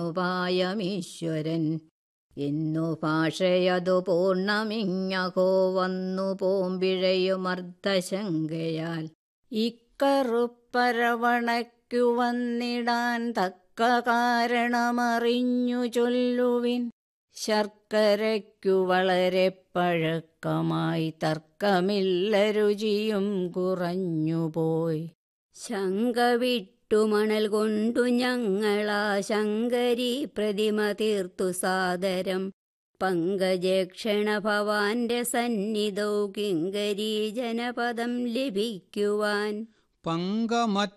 പായമീശ്വരൻ എന്നു ഭാഷയതു പൂർണ്ണമിങ്ങഹോ വന്നു പോമ്പിഴയുമർദ്ധശങ്കയാൽ ഇക്കറുപ്പരവണയ്ക്കു വന്നിടാൻ തക്ക കാരണമറിഞ്ഞു ചൊല്ലുവിൻ ശർക്കരയ്ക്കു വളരെ പഴക്കമായി തർക്കമില്ല രുചിയും കുറഞ്ഞുപോയി ശങ്ക വിട്ടു മണൽ കൊണ്ടു ഞങ്ങളാ ശങ്കരി പ്രതിമ തീർത്തു സാദരം പങ്കജക്ഷണ ഭവാന്റെ സന്നിധൗ കിങ്കരീ ജനപദം ലഭിക്കുവാൻ പങ്കമറ്റ